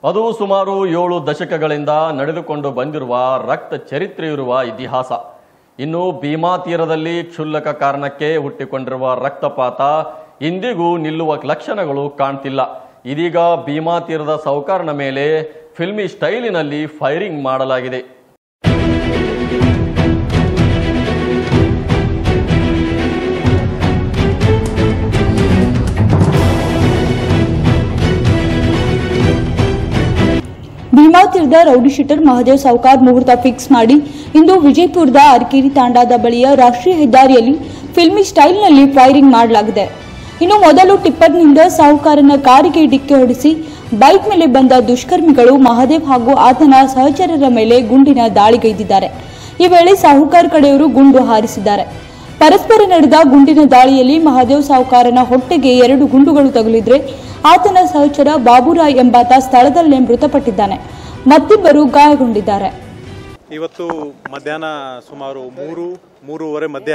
ಅದು ಸುಮಾರು ಏಳು ದಶಕಗಳಿಂದ ನಡೆದುಕೊಂಡು ಬಂದಿರುವ ರಕ್ತ ಚರಿತ್ರೆಯಿರುವ ಇತಿಹಾಸ ಇನ್ನು ಭೀಮಾ ತೀರದಲ್ಲಿ ಕ್ಷುಲ್ಲಕ ಕಾರಣಕ್ಕೆ ಹುಟ್ಟಿಕೊಂಡಿರುವ ರಕ್ತಪಾತ ಇಂದಿಗೂ ನಿಲ್ಲುವ ಲಕ್ಷಣಗಳು ಕಾಣ್ತಿಲ್ಲ ಇದೀಗ ಭೀಮಾ ತೀರದ ಸೌಕಾರನ ಮೇಲೆ ಫಿಲ್ಮಿ ಸ್ಟೈಲಿನಲ್ಲಿ ಫೈರಿಂಗ್ ಮಾಡಲಾಗಿದೆ ಭೀಮಾ ತೀರದ ರೌಡಿ ಶೀಟರ್ ಮಹದೇವ್ ಸಾವ್ಕಾರ್ ಮುಹೂರ್ತ ಫಿಕ್ಸ್ ಮಾಡಿ ಇಂದು ವಿಜಯಪುರದ ಅರಕೇರಿ ತಾಂಡಾದ ಬಳಿಯ ರಾಷ್ಟ್ರೀಯ ಹೆದ್ದಾರಿಯಲ್ಲಿ ಫಿಲ್ಮಿ ಸ್ಟೈಲ್ನಲ್ಲಿ ಫೈರಿಂಗ್ ಮಾಡಲಾಗಿದೆ ಇನ್ನು ಮೊದಲು ಟಿಪ್ಪರ್ನಿಂದ ಸಾಹುಕಾರನ ಕಾರಿಗೆ ಡಿಕ್ಕಿ ಹೊಡೆಸಿ ಬೈಕ್ ಮೇಲೆ ಬಂದ ದುಷ್ಕರ್ಮಿಗಳು ಮಹದೇವ್ ಹಾಗೂ ಆತನ ಸಹಚರರ ಮೇಲೆ ಗುಂಡಿನ ದಾಳಿಗೈದಿದ್ದಾರೆ ಈ ವೇಳೆ ಸಾಹುಕಾರ್ ಕಡೆಯವರು ಗುಂಡು ಹಾರಿಸಿದ್ದಾರೆ ಪರಸ್ಪರ ನಡೆದ ಗುಂಡಿನ ದಾಳಿಯಲ್ಲಿ ಮಹಾದೇವ್ ಸಾಹುಕಾರನ ಹೊಟ್ಟೆಗೆ ಎರಡು ಗುಂಡುಗಳು ತಗುಲಿದ್ರೆ ಆತನ ಸಹಚರ ಬಾಬುರಾಯ್ ಎಂಬಾತ ಸ್ಥಳದಲ್ಲೇ ಮೃತಪಟ್ಟಿದ್ದಾನೆ ಮತ್ತಿಬ್ಬರು ಗಾಯಗೊಂಡಿದ್ದಾರೆ ಇವತ್ತು ಮಧ್ಯಾಹ್ನ ಸುಮಾರು ಮೂರು ಮೂರುವರೆ ಮಧ್ಯ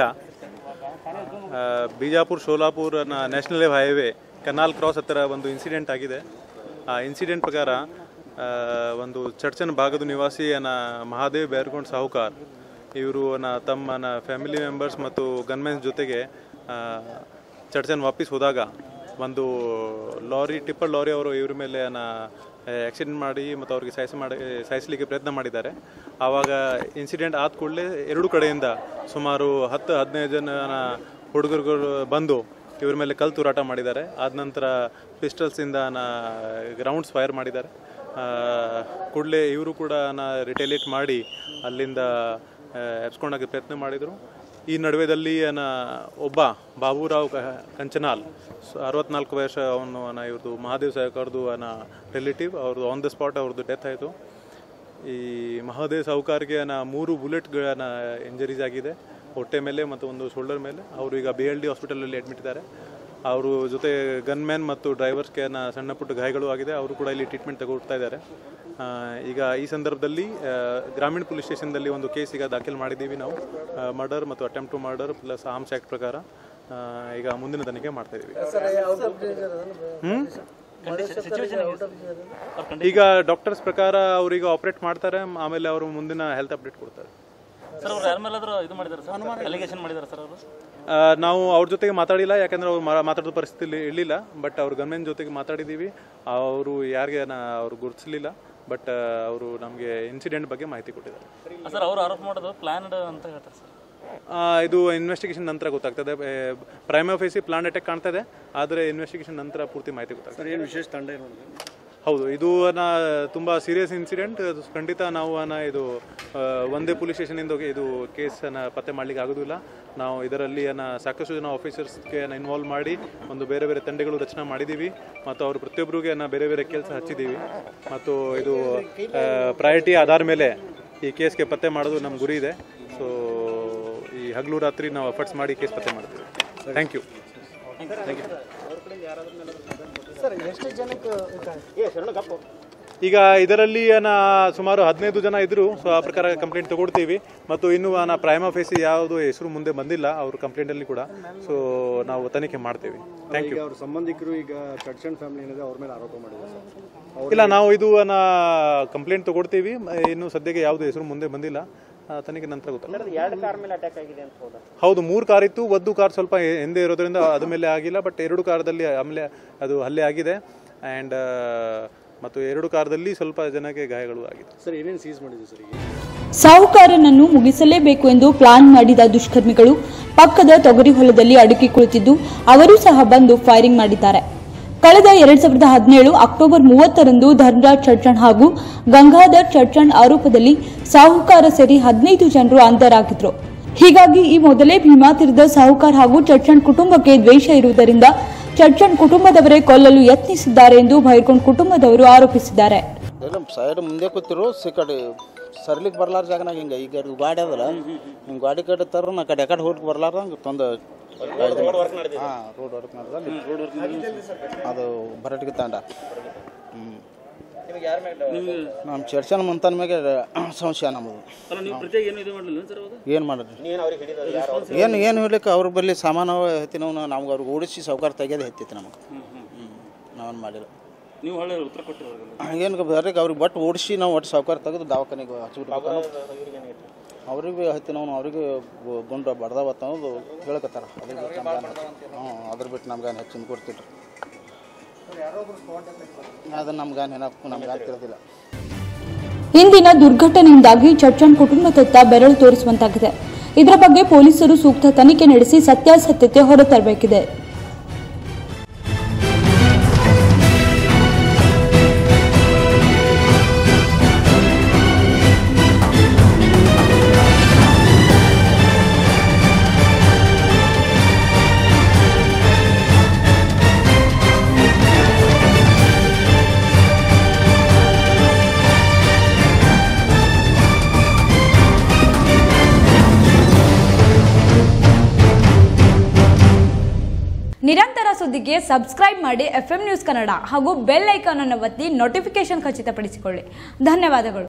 ಆ, Bijapur Solapur national highway canal cross ಹತ್ತಿರ ಒಂದು ಇನ್ಸಿಡೆಂಟ್ ಆಗಿದೆ ಆ ಇನ್ಸಿಡೆಂಟ್ ಪ್ರಕಾರ ಆ, ಒಂದು ಚರ್ಚನ್ ಭಾಗದ ನಿವಾಸಿ ಅನ್ನ ಮಹಾದೇವ್ ಬೇರ್ಗೊಂಡ್ ಸಾಹುಕಾರ್ ಇವರು ತಮ್ಮನ ಫ್ಯಾಮಿಲಿ ಮೆಂಬರ್ಸ್ ಮತ್ತು ಗನ್ಮೆನ್ಸ್ ಜೊತೆಗೆ ಆ, ಚರ್ಚನ್ ವಾಪಸ್ ಹೋದಾಗ ಒಂದು ಲಾರಿ ಟಿಪ್ಪರ್ ಲಾರಿ ಅವರು ಇವ್ರ ಮೇಲೆ ಆಕ್ಸಿಡೆಂಟ್ ಮಾಡಿ ಮತ್ತು ಅವ್ರಿಗೆ ಸಾಯಿಸಿ ಮಾಡಿ ಸಾಯಿಸಲಿಕ್ಕೆ ಪ್ರಯತ್ನ ಮಾಡಿದ್ದಾರೆ ಆವಾಗ ಇನ್ಸಿಡೆಂಟ್ ಆದ ಕೂಡಲೇ ಎರಡು ಕಡೆಯಿಂದ ಸುಮಾರು ಹತ್ತು ಹದಿನೈದು ಜನ ಹುಡುಗರುಗಳು ಬಂದು ಇವ್ರ ಮೇಲೆ ಕಲ್ಲು ತೂರಾಟ ಮಾಡಿದ್ದಾರೆ ಆದ ನಂತರ ಪಿಸ್ಟಲ್ಸಿಂದ ರೌಂಡ್ಸ್ ಫೈರ್ ಮಾಡಿದ್ದಾರೆ ಕೂಡಲೇ ಇವರು ಕೂಡ ರಿಟೇಲಿಯೇಟ್ ಮಾಡಿ ಅಲ್ಲಿಂದ ಎಬ್ಸ್ಕೊಂಡೋಗಿ ಪ್ರಯತ್ನ ಮಾಡಿದರು ಈ ನಡುವೆದಲ್ಲಿ ಅನ ಒಬ್ಬ ಬಾಬುರಾವ್ ಕ- ಕಂಚನಾಲ್ ಸ- ಅರವತ್ನಾಲ್ಕು ವರ್ಷ ಅವನು ಅನ ಇವ್ರದ್ದು ಮಹಾದೇವ್ ಸಾವ್ಕಾರ್ದು ಅನ ರಿಲೇಟಿವ್ ಅವ್ರದ್ದು ಆನ್ ದ ಸ್ಪಾಟ್ ಅವ್ರದ್ದು ಡೆತ್ ಆಯಿತು ಈ ಮಹಾದೇವ್ ಸಾವ್ಕಾರ್ಗೆ ಅನ ಮೂರು ಬುಲೆಟ್ಗಳನ್ನ ಇಂಜರೀಸ್ ಆಗಿದೆ ಹೊಟ್ಟೆ ಮೇಲೆ ಮತ್ತು ಒಂದು ಶೋಲ್ಡರ್ ಮೇಲೆ ಅವರು ಈಗ ಬಿ ಎಲ್ ಡಿ ಹಾಸ್ಪಿಟಲಲ್ಲಿ ಅಡ್ಮಿಟ್ ಇದ್ದಾರೆ ಅವರು ಜೊತೆ ಗನ್ಮ್ಯಾನ್ ಮತ್ತು ಡ್ರೈವರ್ಸ್ಗೆ ಅನ್ನ ಸಣ್ಣ ಪುಟ್ಟ ಗಾಯಗಳು ಆಗಿದೆ ಅವರು ಕೂಡ ಇಲ್ಲಿ ಟ್ರೀಟ್ಮೆಂಟ್ ತಗೊಳ್ತಾ ಇದ್ದಾರೆ ಆ, ಈಗ ಈ ಸಂದರ್ಭದಲ್ಲಿ ಆ, ಗ್ರಾಮೀಣ ಪೊಲೀಸ್ ಸ್ಟೇಷನ್ದಲ್ಲಿ ಒಂದು ಕೇಸ್ ಈಗ ದಾಖಲು ಮಾಡಿದ್ದೀವಿ ನಾವು ಮರ್ಡರ್ ಮತ್ತು attempt to murder plus arms act ಪ್ರಕಾರ ಆ, ಈಗ ಮುಂದಿನ ತನಿಖೆ ಮಾಡ್ತಾ ಇದ್ದೀವಿ ಹ್ಮ್? ಈಗ ಡಾಕ್ಟರ್ಸ್ ಪ್ರಕಾರ ಅವ್ರೀಗ ಆಪರೇಟ್ ಮಾಡ್ತಾರೆ ಆಮೇಲೆ ಅವರು ಮುಂದಿನ ಹೆಲ್ತ್ ಅಪ್ಡೇಟ್ ಕೊಡ್ತಾರೆ ಸರ್ ಅವ್ರು ಯಾರ ಮೇಲಾದ್ರೂ ಇದು ಮಾಡಿದ್ದಾರೆ ಸರ್ ಅಲಿಗೇಷನ್ ಮಾಡಿದ್ದಾರೆ ಸರ್ ಅವರು ಆ, ನಾವು ಅವ್ರ ಜೊತೆಗೆ ಮಾತಾಡಿಲ್ಲ ಯಾಕಂದ್ರೆ ಅವ್ರು ಮಾ- ಮಾತಾಡೋ ಪರಿಸ್ಥಿತಿ ಇರಲಿಲ್ಲ ಬಟ್ ಅವ್ರ ಗನ್ಮೆನ್ ಜೊತೆಗೆ ಮಾತಾಡಿದ್ದೀವಿ ಅವರು ಯಾರಿಗೆ ಅವ್ರು ಗುರುತಿಸಲಿಲ್ಲ ಬಟ್ ಅವರು ನಮಗೆ ಇನ್ಸಿಡೆಂಟ್ ಬಗ್ಗೆ ಮಾಹಿತಿ ಕೊಟ್ಟಿದ್ದಾರೆ ಸರ್ ಅವ್ರು ಆರೋಪ ಮಾಡೋದು ಪ್ಲಾನ್ಡ್ ಅಂತ ಹೇಳ್ತಾರೆ ಸರ್ ಆ, ಇದು ಇನ್ವೆಸ್ಟಿಗೇಷನ್ ನಂತರ ಗೊತ್ತಾಗ್ತದೆ ಪ್ರೈಮ್ ಆಫೀಸಿ ಪ್ಲಾನ್ ಅಟ್ಯಾಕ್ ಕಾಣ್ತದೆ ಆದರೆ ಇನ್ವೆಸ್ಟಿಗೇಷನ್ ನಂತರ ಪೂರ್ತಿ ಮಾಹಿತಿ ಗೊತ್ತಾಗ್ತದೆ ಏನು ವಿಶೇಷ ತಂಡ ಏನು ಹೌದು ಇದು ಅನ್ನ ತುಂಬ ಸೀರಿಯಸ್ ಇನ್ಸಿಡೆಂಟ್ ಅದು ಖಂಡಿತ ನಾವು ಅನ್ನ ಇದು ಆ, ಒಂದೇ ಪೊಲೀಸ್ ಸ್ಟೇಷನಿಂದ ಇದು ಕೇಸನ್ನು ಪತ್ತೆ ಮಾಡಲಿಕ್ಕೆ ಆಗೋದಿಲ್ಲ ನಾವು ಇದರಲ್ಲಿ ಅನ್ನ ಸಾಕಷ್ಟು ಜನ ಆಫೀಸರ್ಸ್ಗೆ ಇನ್ವಾಲ್ವ್ ಮಾಡಿ ಒಂದು ಬೇರೆ ಬೇರೆ ತಂಡಗಳು ರಚನೆ ಮಾಡಿದ್ದೀವಿ ಮತ್ತು ಅವರು ಪ್ರತಿಯೊಬ್ಬರಿಗೆ ಅನ್ನ ಬೇರೆ ಬೇರೆ ಕೆಲಸ ಹಚ್ಚಿದ್ದೀವಿ ಮತ್ತು ಇದು ಪ್ರಯಾರಿಟಿ ಆಧಾರ ಮೇಲೆ ಈ ಕೇಸ್ಗೆ ಪತ್ತೆ ಮಾಡೋದು ನಮ್ಮ ಗುರಿ ಇದೆ ಸೊ ಈ ಹಗಲು ರಾತ್ರಿ ನಾವು ಎಫರ್ಟ್ಸ್ ಮಾಡಿ ಕೇಸ್ ಪತ್ತೆ ಮಾಡ್ತೀವಿ ಥ್ಯಾಂಕ್ ಯು ಈಗ ಇದರಲ್ಲಿ ನಾ ಸುಮಾರು ಹದಿನೈದು ಜನ ಇದ್ರು ಸೊ ಆ ಪ್ರಕಾರ ಕಂಪ್ಲೇಂಟ್ ತಗೊಳ್ತೀವಿ ಮತ್ತು ಇನ್ನು ನಾ ಪ್ರೈಮ್ ಆಫೀಸಿ ಯಾವುದು ಹೆಸರು ಮುಂದೆ ಬಂದಿಲ್ಲ ಅವ್ರ ಕಂಪ್ಲೇಂಟಲ್ಲಿ ಕೂಡ ಸೊ ನಾವು ತನಿಖೆ ಮಾಡ್ತೀವಿ ಥ್ಯಾಂಕ್ ಯು ಅವ್ರ ಸಂಬಂಧಿಕರು ಈಗ ಚರ್ಚನ್ ಫ್ಯಾಮಿಲಿ ಏನಿದೆ ಅವ್ರ ಮೇಲೆ ಆರೋಪ ಮಾಡಿದ್ದಾರೆ ಸರ್ ಇಲ್ಲ ನಾವು ಇದು ನಾ ಕಂಪ್ಲೇಂಟ್ ತಗೊಳ್ತೀವಿ ಮ- ಇನ್ನು ಸದ್ಯಕ್ಕೆ ಯಾವುದು ಹೆಸರು ಮುಂದೆ ಬಂದಿಲ್ಲ ಆ, ತನಿಖೆ ನಂತರ ಗೊತ್ತಾಗುತ್ತೆ ಹೌದು ಮೂರು ಕಾರ್ ಇತ್ತು ಒಂದು ಕಾರ್ ಸ್ವಲ್ಪ ಹೆ- ಹಿಂದೆ ಇರೋದ್ರಿಂದ ಅದ್ರ ಮೇಲೆ ಆಗಿಲ್ಲ ಬಟ್ ಎರಡು ಕಾರ್ದಲ್ಲಿ ಆಮೇಲೆ ಅದು ಹಲ್ಲೆ ಆಗಿದೆ ಆ್ಯಂಡ್ ಮತ್ತು ಎರಡು ಕಾರ್ದಲ್ಲಿ ಸ್ವಲ್ಪ ಜನಕ್ಕೆ ಗಾಯಗಳು ಆಗಿದೆ ಸರ್ ಏನೇನು ಸೀಸ್ ಮಾಡಿದೆ ಸರ್ ಈಗ ಸಾಹುಕಾರನನ್ನು ಮುಗಿಸಲೇಬೇಕು ಎಂದು ಪ್ಲಾನ್ ಮಾಡಿದ ದುಷ್ಕರ್ಮಿಗಳು ಪಕ್ಕದ ತೊಗರಿ ಹೊಲದಲ್ಲಿ ಅಡುಕಿ ಕುಳಿತಿದ್ದು ಅವರು ಸಹ ಬಂದು ಫೈರಿಂಗ್ ಮಾಡಿದ್ದಾರೆ ಕಳೆದ ಎರಡ್ ಸಾವಿರದ ಹದಿನೇಳು ಅಕ್ಟೋಬರ್ ಮೂವತ್ತರಂದು ಧನ್ರಾಜ್ ಚಡ್ಚಣ್ ಹಾಗೂ ಗಂಗಾಧರ್ ಚಡ್ಚಣ್ ಆರೋಪದಲ್ಲಿ ಸಾಹುಕಾರ ಸೇರಿ ಹದಿನೈದು ಜನರು ಅಂಧರಾಗಿದ್ರು ಹೀಗಾಗಿ ಈ ಮೊದಲೇ ಭೀಮಾ ತೀರದ ಸಾಹುಕಾರ್ ಹಾಗೂ ಚಡ್ಚಣ್ ಕುಟುಂಬಕ್ಕೆ ದ್ವೇಷ ಇರುವುದರಿಂದ ಚಡ್ಚಣ್ ಕುಟುಂಬದವರೇ ಕೊಲ್ಲಲು ಯತ್ನಿಸಿದ್ದಾರೆ ಎಂದು ಭೈರ್ಕೊಂಡ್ ಕುಟುಂಬದವರು ಆರೋಪಿಸಿದ್ದಾರೆ ಇಲ್ಲ ಸೈಡ್ ಮುಂದೆ ಕೂತಿರು ಸಿ ಕಡೆ ಸರ್ಲಿಕ್ಕೆ ಬರ್ಲಾರ ಜಾಗನಾಗ ಹಿಂಗೆ ಈಗ ಇದು ಗಾಡಿ ಅದಲ್ಲ ಹಿಂಗೆ ಗಾಡಿ ಕಡೆ ತರ ನಾ ಕಡೆ ಯಾಕಡೆ ಹೋಗಿ ಬರ್ಲಾರ ಹಂಗೆ ತಂದು ಹಾಂ ರೋಡ್ ವರ್ಕ್ ಮಾಡಿದ್ರೆ ಅದು ಬರಟಿಗೆ ತಾಂಡ ಹ್ಞೂ ನಮ್ಮ ಚರ್ಚನ ಮಂತನ ಮ್ಯಾಗೆ ಸಂಶಯ ನಮ್ಮದು ಅಲ್ಲ ನೀವು ಪ್ರತಿಯಾಗಿ ಏನು ಇದು ಮಾಡಲಿಲ್ಲ ಸರ್ ಅವಾಗ ಏನು ಮಾಡಿದ್ರಿ ಏನು ಏನು ಹೇಳಕ್ಕೆ ಅವ್ರ ಬಳಿ ಸಾಮಾನು ಹತ್ತಿ ನಾವು ನಮ್ಗೆ ಅವ್ರಿಗೆ ಓಡಿಸಿ ಸಾವುಕಾರ ತೆಗೆಯೋದು ಹತ್ತೈತಿ ನಮಗೆ ಹ್ಞೂ ನಾವೇನು ಮಾಡಿಲ್ಲ ನೀವು ಹೊಳ್ಳಿ ಉತ್ತರ ಕೊಟ್ಟಿರೋಲ್ಲ ಏನು ಬೇರೆ ಅವ್ರಿಗೆ ಬಟ್ ಓಡಿಸಿ ನಾವು ಒಟ್ಟು ಸಾವುಕಾರ ತೆಗೆದು ದವಾಖಾನೆಗೆ ಹಚ್ಚಿಬಿಟ್ಟು ಅವ್ರಿಗೆ ಹತ್ತಿ ನಾವು ಅವರಿಗೆ ಗುಂಡ ಬಡ್ದಾವತ್ತ ಅನ್ನೋದು ಹೇಳಕತ್ತಾರ ಅದ್ರ ಬಿಟ್ಟು ನಮ್ಗೆ ಹ್ಞೂ ಅದ್ರ ಬಿಟ್ಟು ನಮ್ಗೆ ಹೆಚ್ಚಿನ ಕೊಡ್ತಿದ್ರು ಅದನ್ನು ನಮ್ಗೆ ನೆನಪು ನಮ್ಗೆ ತಿಳಿದಿಲ್ಲ ಇಂದಿನ ದುರ್ಘಟನೆಯಿಂದಾಗಿ ಚರ್ಚನ್ ಕುಟುಂಬದತ್ತ ಬೆರಳು ತೋರಿಸುವಂತಾಗಿದೆ ಇದರ ಬಗ್ಗೆ ಪೊಲೀಸರು ಸೂಕ್ತ ತನಿಖೆ ನಡೆಸಿ ಸತ್ಯಾಸತ್ಯತೆ ಹೊರತರಬೇಕಿದೆ ನಿರಂತರ ಸುದ್ದಿಗೆ ಸಬ್ಸ್ಕ್ರೈಬ್ ಮಾಡಿ ಎಫ್ ನ್ಯೂಸ್ ಕನ್ನಡ ಹಾಗೂ ಬೆಲ್ ಐಕಾನ್ ಅನ್ನು ಒತ್ತಿ ನೋಟಿಫಿಕೇಶನ್ ಖಚಿತಪಡಿಸಿಕೊಳ್ಳಿ ಧನ್ಯವಾದಗಳು